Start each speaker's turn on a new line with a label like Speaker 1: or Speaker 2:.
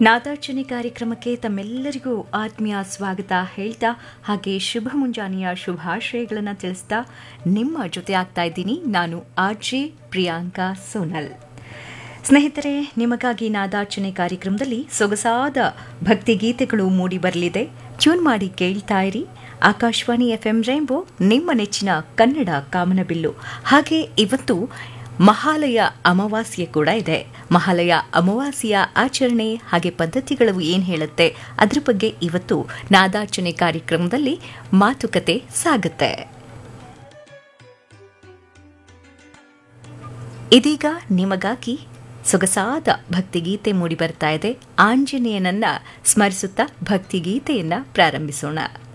Speaker 1: ನಾದಾರ್ಚನೆ ಕಾರ್ಯಕ್ರಮಕ್ಕೆ ತಮ್ಮೆಲ್ಲರಿಗೂ ಆತ್ಮೀಯ ಸ್ವಾಗತ ಹೇಳ್ತಾ ಹಾಗೆ ಶುಭ ಮುಂಜಾನೆಯ ಶುಭಾಶಯಗಳನ್ನು ತಿಳಿಸ್ತಾ ನಿಮ್ಮ ಜೊತೆ ಆಗ್ತಾ ಇದ್ದೀನಿ ನಾನು ಆರ್ಜೆ ಪ್ರಿಯಾಂಕಾ ಸೋನಲ್ ಸ್ನೇಹಿತರೆ ನಿಮಗಾಗಿ ನಾದಾರ್ಚನೆ ಕಾರ್ಯಕ್ರಮದಲ್ಲಿ ಸೊಗಸಾದ ಭಕ್ತಿಗೀತೆಗಳು ಮೂಡಿ ಬರಲಿದೆ ಟ್ಯೂನ್ ಮಾಡಿ ಕೇಳ್ತಾ ಇರಿ ಆಕಾಶವಾಣಿ ಎಫ್ಎಂ ರೈಂಬೋ ನಿಮ್ಮ ನೆಚ್ಚಿನ ಕನ್ನಡ ಕಾಮನಬಿಲ್ಲು ಹಾಗೆ ಇವತ್ತು ಮಹಾಲಯ ಅಮಾವಾಸ್ಯೆ ಕೂಡ ಇದೆ ಮಹಾಲಯ ಅಮಾವಾಸ್ಯೆಯ ಆಚರಣೆ ಹಾಗೆ ಪದ್ಧತಿಗಳು ಏನು ಹೇಳುತ್ತೆ ಅದ್ರ ಬಗ್ಗೆ ಇವತ್ತು ನಾದಾರ್ಚನೆ ಕಾರ್ಯಕ್ರಮದಲ್ಲಿ ಮಾತುಕತೆ ಸಾಗುತ್ತೆ ಇದೀಗ ನಿಮಗಾಗಿ ಸೊಗಸಾದ ಭಕ್ತಿಗೀತೆ ಮೂಡಿ ಬರ್ತಾ ಇದೆ ಆಂಜನೇಯನನ್ನ ಸ್ಮರಿಸುತ್ತಾ ಭಕ್ತಿಗೀತೆಯನ್ನ ಪ್ರಾರಂಭಿಸೋಣ